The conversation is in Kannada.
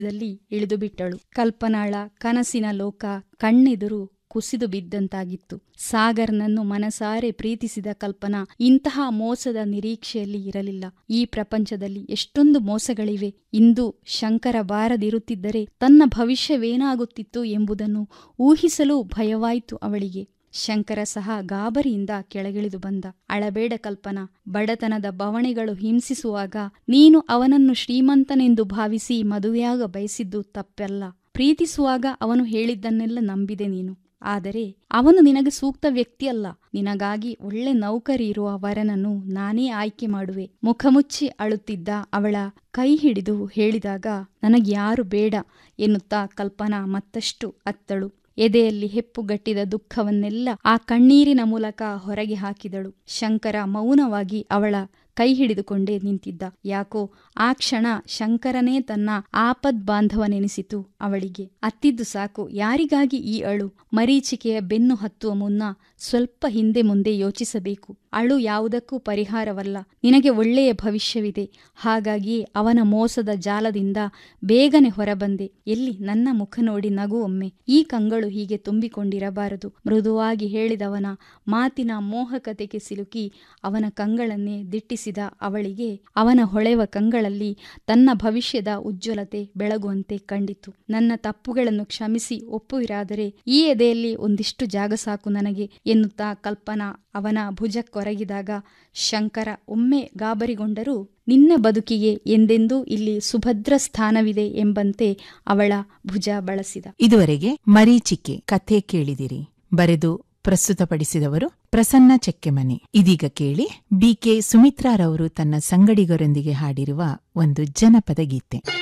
ದಲ್ಲಿ ಇಳಿದು ಬಿಟ್ಟಳು ಕಲ್ಪನಾಳ ಕನಸಿನ ಲೋಕ ಕಣ್ಣೆದುರು ಕುಸಿದು ಬಿದ್ದಂತಾಗಿತ್ತು ಸಾಗರ್ನನ್ನು ಮನಸಾರೆ ಪ್ರೀತಿಸಿದ ಕಲ್ಪನಾ ಇಂತಹ ಮೋಸದ ನಿರೀಕ್ಷೆಯಲ್ಲಿ ಇರಲಿಲ್ಲ ಈ ಪ್ರಪಂಚದಲ್ಲಿ ಎಷ್ಟೊಂದು ಮೋಸಗಳಿವೆ ಇಂದು ಶಂಕರ ಬಾರದಿರುತ್ತಿದ್ದರೆ ತನ್ನ ಭವಿಷ್ಯವೇನಾಗುತ್ತಿತ್ತು ಎಂಬುದನ್ನು ಊಹಿಸಲೂ ಭಯವಾಯಿತು ಅವಳಿಗೆ ಶಂಕರ ಸಹ ಗಾಬರಿಯಿಂದ ಕೆಳಗಿಳಿದು ಬಂದ ಅಳಬೇಡ ಕಲ್ಪನಾ ಬಡತನದ ಬವಣೆಗಳು ಹಿಂಸಿಸುವಾಗ ನೀನು ಅವನನ್ನು ಶ್ರೀಮಂತನೆಂದು ಭಾವಿಸಿ ಮದುವೆಯಾಗ ಬಯಸಿದ್ದು ತಪ್ಪಲ್ಲ ಪ್ರೀತಿಸುವಾಗ ಅವನು ಹೇಳಿದ್ದನ್ನೆಲ್ಲ ನಂಬಿದೆ ನೀನು ಆದರೆ ಅವನು ನಿನಗೆ ಸೂಕ್ತ ವ್ಯಕ್ತಿಯಲ್ಲ ನಿನಗಾಗಿ ಒಳ್ಳೆ ನೌಕರಿ ಇರುವ ವರನನ್ನು ನಾನೇ ಆಯ್ಕೆ ಮಾಡುವೆ ಮುಖಮುಚ್ಚಿ ಅಳುತ್ತಿದ್ದ ಅವಳ ಕೈ ಹಿಡಿದು ಹೇಳಿದಾಗ ನನಗ್ಯಾರು ಬೇಡ ಎನ್ನುತ್ತಾ ಕಲ್ಪನಾ ಮತ್ತಷ್ಟು ಅತ್ತಳು ಎದೆಯಲ್ಲಿ ಹೆಪ್ಪುಗಟ್ಟಿದ ದುಃಖವನ್ನೆಲ್ಲ ಆ ಕಣ್ಣೀರಿನ ಮೂಲಕ ಹೊರಗೆ ಹಾಕಿದಳು ಶಂಕರ ಮೌನವಾಗಿ ಅವಳ ಕೈ ಹಿಡಿದುಕೊಂಡೇ ನಿಂತಿದ್ದ ಯಾಕೋ ಆ ಕ್ಷಣ ಶಂಕರನೇ ತನ್ನ ಆಪದ್ ಬಾಂಧವನೆನಿಸಿತು ಅವಳಿಗೆ ಅತ್ತಿದ್ದು ಸಾಕು ಯಾರಿಗಾಗಿ ಈ ಅಳು ಮರೀಚಿಕೆಯ ಬೆನ್ನು ಹತ್ತುವ ಮುನ್ನ ಸ್ವಲ್ಪ ಹಿಂದೆ ಮುಂದೆ ಯೋಚಿಸಬೇಕು ಅಳು ಯಾವುದಕ್ಕೂ ಪರಿಹಾರವಲ್ಲ ನಿನಗೆ ಒಳ್ಳೆಯ ಭವಿಷ್ಯವಿದೆ ಹಾಗಾಗಿ ಅವನ ಮೋಸದ ಜಾಲದಿಂದ ಬೇಗನೆ ಹೊರಬಂದೆ ಎಲ್ಲಿ ನನ್ನ ಮುಖ ನೋಡಿ ನಗು ಒಮ್ಮೆ ಈ ಕಂಗಳು ಹೀಗೆ ತುಂಬಿಕೊಂಡಿರಬಾರದು ಮೃದುವಾಗಿ ಹೇಳಿದವನ ಮಾತಿನ ಮೋಹಕತೆಗೆ ಸಿಲುಕಿ ಅವನ ಕಂಗಳನ್ನೇ ದಿಟ್ಟಿಸಿದ ಅವಳಿಗೆ ಅವನ ಹೊಳೆವ ಕಂಗಳಲ್ಲಿ ತನ್ನ ಭವಿಷ್ಯದ ಉಜ್ವಲತೆ ಬೆಳಗುವಂತೆ ಕಂಡಿತು ನನ್ನ ತಪ್ಪುಗಳನ್ನು ಕ್ಷಮಿಸಿ ಒಪ್ಪುವಿರಾದರೆ ಈ ಎದೆಯಲ್ಲಿ ಒಂದಿಷ್ಟು ಜಾಗ ಸಾಕು ನನಗೆ ಎನ್ನುತ್ತಾ ಕಲ್ಪನಾ ಅವನ ಭುಜಕ್ಕೊರಗಿದಾಗ ಶಂಕರ ಒಮ್ಮೆ ಗಾಬರಿಗೊಂಡರೂ ನಿನ್ನ ಬದುಕಿಗೆ ಎಂದೆಂದೂ ಇಲ್ಲಿ ಸುಭದ್ರ ಸ್ಥಾನವಿದೆ ಎಂಬಂತೆ ಅವಳ ಭುಜ ಬಳಸಿದ ಇದುವರೆಗೆ ಮರೀಚಿಕೆ ಕಥೆ ಕೇಳಿದಿರಿ ಬರೆದು ಪ್ರಸ್ತುತಪಡಿಸಿದವರು ಪ್ರಸನ್ನ ಚೆಕ್ಕೆಮನೆ ಇದೀಗ ಕೇಳಿ ಬಿಕೆ ಸುಮಿತ್ರಾರವರು ತನ್ನ ಸಂಗಡಿಗರೊಂದಿಗೆ ಹಾಡಿರುವ ಒಂದು ಜನಪದ ಗೀತೆ